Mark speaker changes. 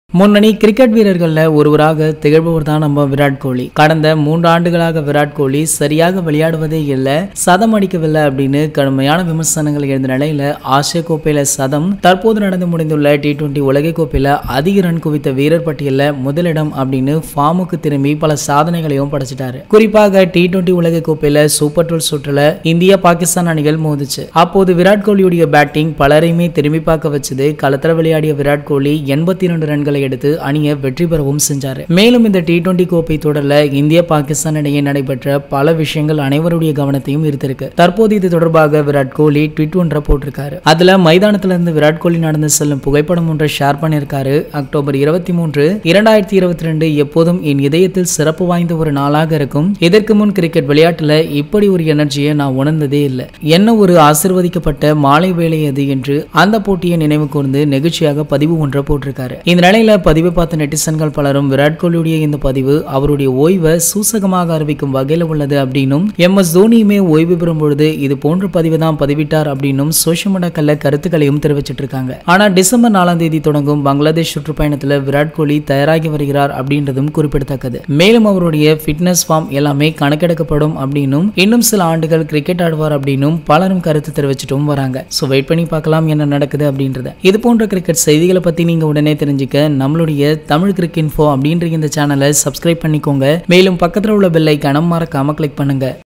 Speaker 1: முன்னணி கிரிக்கெட் வீரர்கள்ல ஒருவராக திகழ்பவர் தான் நம்ம விராட் கோலி கடந்த மூன்று ஆண்டுகளாக விராட் கோலி சரியாக விளையாடுவதே இல்லை சதம் அடிக்கவில்லை அப்படின்னு கடுமையான விமர்சனங்கள் எழுந்த நிலையில ஆசிய கோப்பையில சதம் தற்போது நடந்து முடிந்துள்ள டி டுவெண்டி உலக கோப்பையில அதிக ரன் குவித்த வீரர் பட்டியல்ல முதலிடம் அப்படின்னு ஃபார்முக்கு திரும்பி பல சாதனைகளையும் படைச்சிட்டாரு குறிப்பாக டி டுவெண்டி உலக கோப்பையில சூப்பர் டுவெல் சுற்றுல இந்தியா பாகிஸ்தான் அணிகள் மோதிச்சு அப்போது விராட் கோலியுடைய பேட்டிங் பலரையுமே திரும்பி பார்க்க வச்சது களத்தில் விளையாடிய விராட் கோலி எண்பத்தி இரண்டு ரன்களை எடுத்து அணியை வெற்றி பெறவும் செஞ்சாரு மேலும் இந்த டி டுவெண்டி கோப்பை தொடர்ல இந்திய பாகிஸ்தான் இடையே நடைபெற்ற பல விஷயங்கள் அனைவருடைய கவனத்தையும் ஈர்த்திருக்கு தற்போது இது தொடர்பாக விராட் கோலி ட்விட் ஒன்றை போட்டிருக்காரு அதுல மைதானத்துல இருந்து விராட் கோலி நடந்து செல்லும் புகைப்படம் ஒன்றை ஷேர் பண்ணியிருக்காரு அக்டோபர் இருபத்தி மூன்று இரண்டாயிரத்தி இருபத்தி ரெண்டு எப்போதும் என் இதயத்தில் சிறப்பு வாய்ந்த ஒரு நாளாக இருக்கும் இதற்கு முன் கிரிக்கெட் விளையாட்டுல இப்படி ஒரு எனர்ஜியை நான் உணர்ந்ததே இல்லை என்ன ஒரு ஆசிர்வதிக்கப்பட்ட மாலை வேலை அது என்று அந்த போட்டியை நினைவு கூர்ந்து நெகிழ்ச்சியாக பதிவு ஒன்றை போட்டிருக்காரு இந்த நிலையில பதிவு பார்த்த நெட்டிசன்கள் பலரும் விராட் கோலியுடைய இந்த பதிவு அவருடைய ஓய்வை சூசகமாக அறிவிக்கும் வகையில் உள்ளது அப்படின்னும் எம் எஸ் தோனியுமே ஓய்வு பெறும் பொழுது இது போன்ற பதிவு தான் பதிவிட்டார் அப்படின்னும் சோஷியல் மீடியாக்கள்ல கருத்துக்களையும் தெரிவிச்சிட்டு இருக்காங்க ஆனா டிசம்பர் நாலாம் தேதி தொடங்கும் பங்களாதேஷ் சுற்றுப்பயணத்துல விராட் கோலி தயாராகி வருகிறார் அப்படின்றதும் குறிப்பிடத்தக்கது மேலும் அவருடைய ஃபிட்னஸ் ஃபார்ம் எல்லாமே கணக்கெடுக்கப்படும் அப்படின்னும் இன்னும் சில ஆண்டுகள் கிரிக்கெட் ஆடுவார் அப்படின்னும் பலரும் கருத்து தெரிவிச்சிட்டும் வராங்க ஸோ வெயிட் பண்ணி பார்க்கலாம் என்ன நடக்குது அப்படின்றத இது போன்ற கிரிக்கெட் செய்திகளை பத்தி நீங்க உடனே தெரிஞ்சுக்க நம்மளுடைய தமிழ் கிரிக்கெட் இன்ஃபோ அப்படின்ற இந்த சேனலை சப்ஸ்கிரைப் பண்ணிக்கோங்க மேலும் பக்கத்தில் உள்ள பெல் ஐக்கான மறக்காம கிளிக் பண்ணுங்க